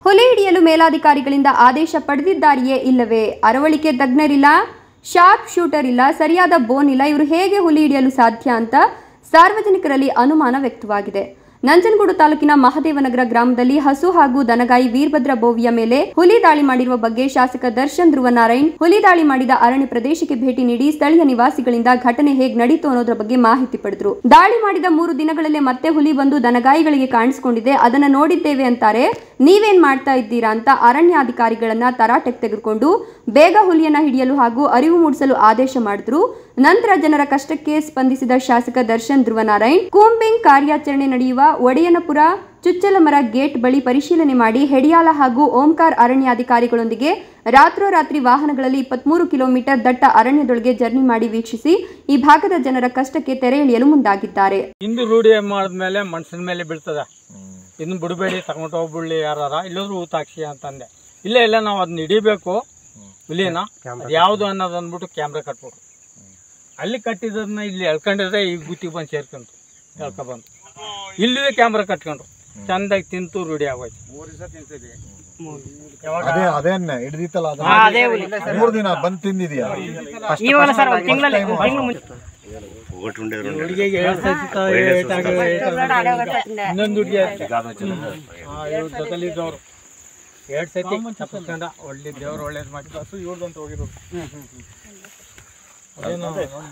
ಹುಲಿ ಹಿಡಿಯಲು ಮೇಲಾಧಿಕಾರಿಗಳಿಂದ ಆದೇಶ ಪಡೆದಿದ್ದಾರೆಯೇ ಇಲ್ಲವೇ ಅರವಳಿಕೆ ತಜ್ಞರಿಲ್ಲ ಶಾರ್ಪ್ ಶೂಟರ್ ಇಲ್ಲ ಸರಿಯಾದ ಬೋನ್ ಇಲ್ಲ ಇವರು ಹೇಗೆ ಹುಲಿ ಹಿಡಿಯಲು ಸಾಧ್ಯ ಅಂತ ಸಾರ್ವಜನಿಕರಲ್ಲಿ ಅನುಮಾನ ವ್ಯಕ್ತವಾಗಿದೆ ನಂಜನಗೂಡು ತಾಲೂಕಿನ ಮಹದೇವನಗರ ಗ್ರಾಮದಲ್ಲಿ ಹಸು ಹಾಗೂ ದನಗಾಯಿ ವೀರಭದ್ರ ಬೋವಿಯ ಮೇಲೆ ಹುಲಿ ದಾಳಿ ಮಾಡಿರುವ ಬಗ್ಗೆ ಶಾಸಕ ದರ್ಶನ್ ಧ್ರುವನಾರಾಯಣ್ ಹುಲಿ ದಾಳಿ ಮಾಡಿದ ಅರಣ್ಯ ಪ್ರದೇಶಕ್ಕೆ ಭೇಟಿ ನೀಡಿ ಸ್ಥಳೀಯ ನಿವಾಸಿಗಳಿಂದ ಘಟನೆ ಹೇಗೆ ನಡೀತು ಅನ್ನೋದ್ರ ಬಗ್ಗೆ ಮಾಹಿತಿ ಪಡೆದ್ರು ದಾಳಿ ಮಾಡಿದ ಮೂರು ದಿನಗಳಲ್ಲೇ ಮತ್ತೆ ಹುಲಿ ಬಂದು ದನಗಾಯಿಗಳಿಗೆ ಕಾಣಿಸಿಕೊಂಡಿದೆ ಅದನ್ನ ನೋಡಿದ್ದೇವೆ ಅಂತಾರೆ ನೀವೇನ್ ಮಾಡ್ತಾ ಇದ್ದೀರಾ ಅಂತ ಅರಣ್ಯಾಧಿಕಾರಿಗಳನ್ನ ತರಾಟೆಗೆ ತೆಗೆದುಕೊಂಡು ಬೇಗ ಹುಲಿಯನ್ನ ಹಿಡಿಯಲು ಹಾಗೂ ಅರಿವು ಮೂಡಿಸಲು ಆದೇಶ ಮಾಡಿದ್ರು ನಂತರ ಜನರ ಕಷ್ಟಕ್ಕೆ ಸ್ಪಂದಿಸಿದ ಶಾಸಕ ದರ್ಶನ್ ಧ್ರುವನಾರಾಯಣ್ ಕೂಂಬಿಂಗ್ ಕಾರ್ಯಾಚರಣೆ ನಡೆಯುವ ಒಡೆಯನಪುರ ಚುಚ್ಚಲಮರ ಗೇಟ್ ಬಳಿ ಪರಿಶೀಲನೆ ಮಾಡಿ ಹೆಡಿಯಾಲ ಹಾಗೂ ಓಂಕಾರ್ ಅರಣ್ಯಾಧಿಕಾರಿಗಳೊಂದಿಗೆ ರಾತ್ರೋರಾತ್ರಿ ವಾಹನಗಳಲ್ಲಿ ಇಪ್ಪತ್ಮೂರು ಕಿಲೋಮೀಟರ್ ದಟ್ಟ ಅರಣ್ಯದೊಳಗೆ ಜರ್ನಿ ಮಾಡಿ ವೀಕ್ಷಿಸಿ ಈ ಭಾಗದ ಜನರ ಕಷ್ಟಕ್ಕೆ ತೆರೆ ಎಳೆಯಲು ಮುಂದಾಗಿದ್ದಾರೆ ಹಿಂದೂ ರೂಢಿ ಮಾಡಿದ್ಮೇಲೆ ಮನ್ಸಿನ ಮೇಲೆ ಬೀಳ್ತದೆ ಇನ್ನು ಬಿಡಬೇಡಿ ತಗೊಂಡು ಹೋಗ್ಬಿಡ್ಲಿ ಯಾರಾರ ಇಲ್ಲೋದ್ರು ಊತಾಕ್ಷಿ ಅಂತಂದೆ ಇಲ್ಲೇ ಇಲ್ಲ ನಾವು ಅದನ್ನ ಹಿಡಿಬೇಕು ಹುಲಿನ ಅದ್ ಯಾವುದು ಅನ್ನೋದು ಅಂದ್ಬಿಟ್ಟು ಕ್ಯಾಮ್ರಾ ಕಟ್ಬೇಕು ಅಲ್ಲಿ ಕಟ್ಟಿದ್ದನ್ನ ಇಲ್ಲಿ ಎಳ್ಕೊಂಡಿದ್ರೆ ಈ ಗುತ್ತಿಗೆ ಬಂದು ಸೇರ್ಕೊಂತು ಎಳ್ಕೊಬಂದು ಇಲ್ಲಿದೆ ಕ್ಯಾಮ್ರಾ ಕಟ್ಕೊಂಡ್ರು ಚಂದಾಗಿ ತಿಂತು ರೂಢಿ ಆಗೋಯ್ತು ಅದೇ ಅದೇನೆ ಹಿಡ್ದಿತ್ತಲ್ಲ ಅದು ಮೂರ್ ದಿನ ಬಂದ್ ತಿಂದಿದ್ಯಾ ಹುಡುಗಿಗೆ ಎರಡ್ ಸತಿ ತ- ಏಟ್ ಆಗಿ- ಏಟ್ ಆಗಿ- ಇನ್ನೊಂದು ಹುಡುಗಿ ಇವ್ರ ಜೊತೆಲಿ ಇದ್ದವ್ರು ಎರಡ್ ಸತಿ ತಪ್ಪಿಸ್ಕೊಂಡ ಒಳ್ಳೆ ದೇವ್ರು ಒಳ್ಳೇದ್ ಮಾಡಿದ್ರು ಹಸು ಇವ್ರದಂತ ಹೋಗಿರೋದು ಅದೇನೋ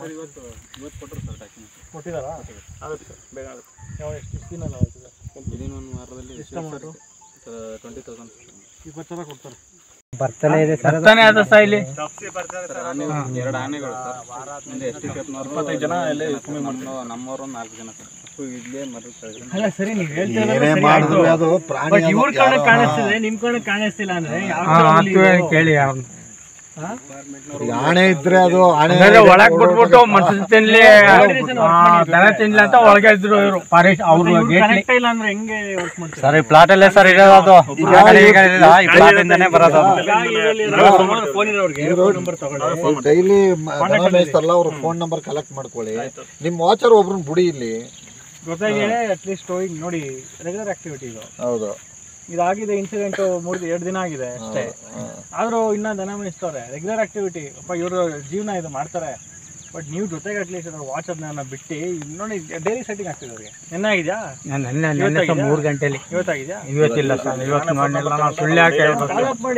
ಕೊಟ್ಟಿದಾರಾ ಆಗುತ್ತೆ ಬೇಗ ಆಗುತ್ತೆ ಯಾವ ಎಷ್ಟು ಇಷ್ಟು ದಿನ ಆಯ್ತದೆ ಎಷ್ಟು amount? ಇಪ್ಪತ್ತು ಸಾವಿರ ಕೊಡ್ತಾರೆ ಬರ್ತಾನೆ ಅದ ಸಹ ಇಲ್ಲಿ ಎರಡು ಆನೆಗಳು ಇಪ್ಪತ್ತೈದು ಜನ ಎಲ್ಲ ಕಮ್ಮಿ ಮಾಡ್ತಾರೆ ನಮ್ಮವರು ನಾಲ್ಕು ಜನ ಸರ್ ಇಲ್ಲೇ ಮರ ಅಲ್ಲ ಸರಿ ನೀವು ಹೇಳ್ತಾ ಏನೇ ಮಾಡಿದ್ರು ಅದು ಪ್ರಾಣಿ ಅದು ಇವ್ರ ಯಾರೋ- ಕಡೆ ಕಾಣಿಸ್ತಿದೆ ನಿಮ್ ಕಡೆ ಕಾಣಿಸ್ತಿಲ್ಲ ಅಂದ್ರೆ ಯಾವ ಕೇಳಿ ಈಗ ಆಣೆ ಇದ್ರೆ ಅದು ಆಣೆ ಒಳಗ್ ಬಿಟ್ಬಿಟ್ಟು ಮನ್ಸು ತಿನ್ಲಿ ಆ, ದನ ತಿನ್ಲಿ ಅಂತ ಒಳಗೆ ಇದ್ರು ಇವರು ಫಾರೆಸ್ಟ್ ಅವ್ರು ಇಲ್ಲ ಅಂದ್ರೆ ಹೆಂಗೆ ವರ್ಕ್ ಮಾಡ್ತಾರೆ ಸರ್ ಈ ಪ್ಲಾಟ್ ಅಲ್ಲೇ ಸರ್ ಇರೋದು ಅದು ಈ ಕಡೆ ಈ ಕಡೆ ಇಲ್ಲ, ಈ ಪ್ಲಾಟ್ ಇಂದಾನೆ ಬರೋದು ಫೋನ್ ಇರೋರಿಗೆ ನಂಬರ್ ತಗೊಳ್ಳಿ ಡೈಲಿ ದನ ಮೇಯಿಸ್ತಾರಲ್ಲ ಅವ್ರ ಫೋನ್ ನಂಬರ್ ಕಲೆಕ್ಟ್ ಮಾಡ್ಕೊಳ್ಳಿ ನಿಮ್ ವಾಚರ್ ಒಬ್ರನ್ನ ಬುಡಿ ಇಲ್ಲಿ ಜೊತೆಗೆ ಅಟ್ಲೀಸ್ಟ್ ಈಗ ನೋಡಿ ರೆಗ್ಯುಲರ್ ಆಕ್ಟಿವಿಟಿ ಇದು ಹೌದು ಇದಾಗಿದೆ ಇನ್ಸಿಡೆಂಟ್ ಮೂರು ಎರಡು ದಿನ ಆಗಿದೆ ಅಷ್ಟೇ ಆದ್ರೂ ಇನ್ನ ದನ ಮೇಯಿಸ್ತವ್ರೆ ರೆಗ್ಯುಲರ್ ಆಕ್ಟಿವಿಟಿ ಅಪ್ಪ ಇವರು ಜೀವನ ಇದು ಮಾಡ್ತಾರೆ ಬಟ್ ನೀವು ಜೊತೆಗೆ ಅಟ್ಲೀಸ್ಟ್ ಅದ್ರ ವಾಚ್ ಅದನ್ನ ಬಿಟ್ಟು ಇಲ್ಲಿ ನೋಡಿ ಡೈಲಿ ಸೆಟ್ಟಿಂಗ್ ಆಗ್ತಿದೆ ಅವ್ರಿಗೆ ನೆನ್ನೆ ಆಗಿದೆಯಾ ಮೂರು ಗಂಟೆಲಿ ಇವತ್ತಾಗಿದೆಯಾ ಇವತ್ತಿಲ್ಲ ಸರ್ ಇವತ್ತು ನೋಡಿ ಸುಳ್ಳು ಯಾಕೆ ಹೇಳ್ಬೇಕು